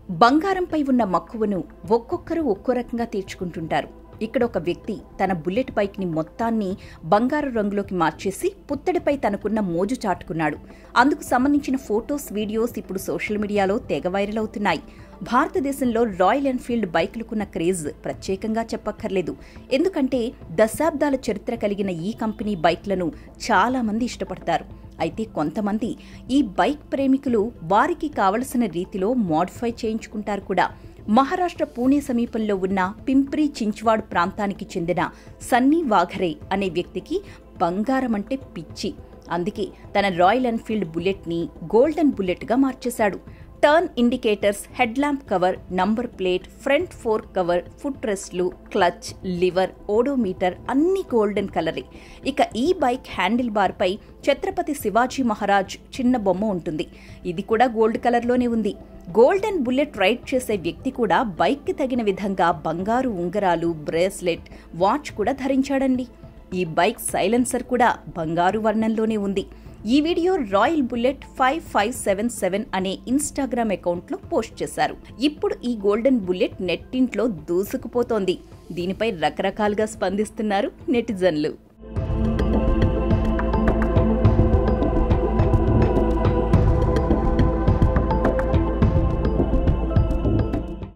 బంగారంపై ఉన్న మక్కువను ఒక్కొక్కరు ఒక్కో రకంగా తీర్చుకుంటుంటారు ఇక్కడ ఒక వ్యక్తి తన బుల్లెట్ బైక్ని మొత్తాన్ని బంగారు రంగులోకి మార్చేసి పుత్తడిపై తనకున్న మోజు చాటుకున్నాడు అందుకు సంబంధించిన ఫోటోస్ వీడియోస్ ఇప్పుడు సోషల్ మీడియాలో తెగ వైరల్ అవుతున్నాయి భారతదేశంలో రాయల్ ఎన్ఫీల్డ్ బైకులకున్న క్రేజ్ ప్రత్యేకంగా చెప్పక్కర్లేదు ఎందుకంటే దశాబ్దాల చరిత్ర కలిగిన ఈ కంపెనీ బైక్లను చాలా మంది ఇష్టపడతారు అయితే కొంతమంది ఈ బైక్ ప్రేమికులు వారికి కావలసిన రీతిలో మోడిఫై చేయించుకుంటారు కూడా మహారాష్ట్ర పూణే సమీపంలో ఉన్న పింప్రి చించ్వాడ్ ప్రాంతానికి చెందిన సన్నీ వాఘరే అనే వ్యక్తికి బంగారం అంటే పిచ్చి అందుకే తన రాయల్ ఎన్ఫీల్డ్ బుల్లెట్ని గోల్డెన్ బుల్లెట్గా మార్చేశాడు turn indicators head lamp cover number plate front fork cover foot రెస్ట్లు క్లచ్ లివర్ ఓడోమీటర్ అన్ని గోల్డెన్ కలరే ఇక ఈ బైక్ హ్యాండిల్ బార్పై ఛత్రపతి శివాజీ మహారాజ్ చిన్న బొమ్మ ఉంటుంది ఇది కూడా గోల్డ్ కలర్లోనే ఉంది గోల్డెన్ బుల్లెట్ రైడ్ చేసే వ్యక్తి కూడా బైక్కి తగిన విధంగా బంగారు ఉంగరాలు బ్రేస్లెట్ వాచ్ కూడా ధరించాడండి ఈ బైక్ సైలెన్సర్ కూడా బంగారు వర్ణంలోనే ఉంది ఈ video Royal Bullet five five seven seven అనే ఇన్స్టాగ్రామ్ అకౌంట్లో పోస్ట్ చేశారు ఇప్పుడు ఈ గోల్డెన్ బుల్లెట్ నెట్టింట్లో దూసుకుపోతోంది దీనిపై రకరకాలుగా స్పందిస్తున్నారు నెటిజన్లు